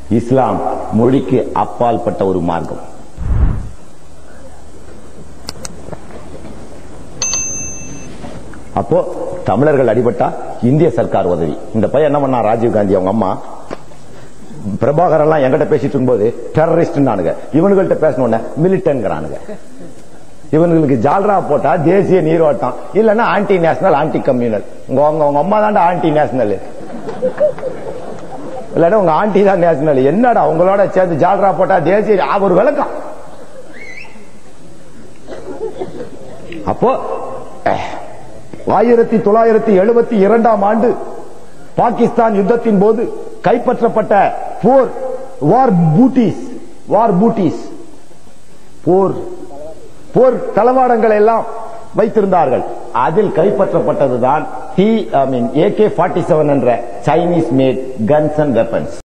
இஸ்லாம் மொழிக்கு அப்பால்பட்ட ஒரு மார்க்கம் அப்போ தமிழர்கள் அடிபட்டா இந்திய சர்க்கார் உதவி இந்த பையன் என்ன பண்ணா ராஜீவ் காந்தி அவங்க அம்மா பிரபாகர் எல்லாம் என்கிட்ட பேசிட்டு இருக்கும்போது டெரரிஸ்ட் இவனுங்கள்ட்ட பேசணும்ன மிலிட்டன்கிறானுங்க இவனுங்களுக்கு ஜால்ரா போட்டா தேசிய நீரோட்டம் இல்லன்னா ஆன்டி நேஷனல் ஆன்டி கம்யூனல் உங்க உங்க உங்க அம்மா தான்டா ஆன்டி நேஷனல் இல்லன்னா உங்க ஆன்டி தான் நேஷனல் என்னடா உங்களோட சேர்ந்து ஜால்ரா போட்டா தேசிய ஆ, ஒரு விளக்கம் அப்போ அஹ், ஆயிரத்தி தொள்ளாயிரத்தி எழுபத்தி இரண்டாம் ஆண்டு பாகிஸ்தான் யுத்தத்தின் போது கைப்பற்றப்பட்ட போர் வார் பூட்டிஸ் வார் பூட்டிஸ் போர் போர் தளவாடங்கள் எல்லாம் வைத்திருந்தார்கள் அதில் கைப்பற்றப்பட்டதுதான் the I mean AK forty seven என்ற Chinese made guns and weapons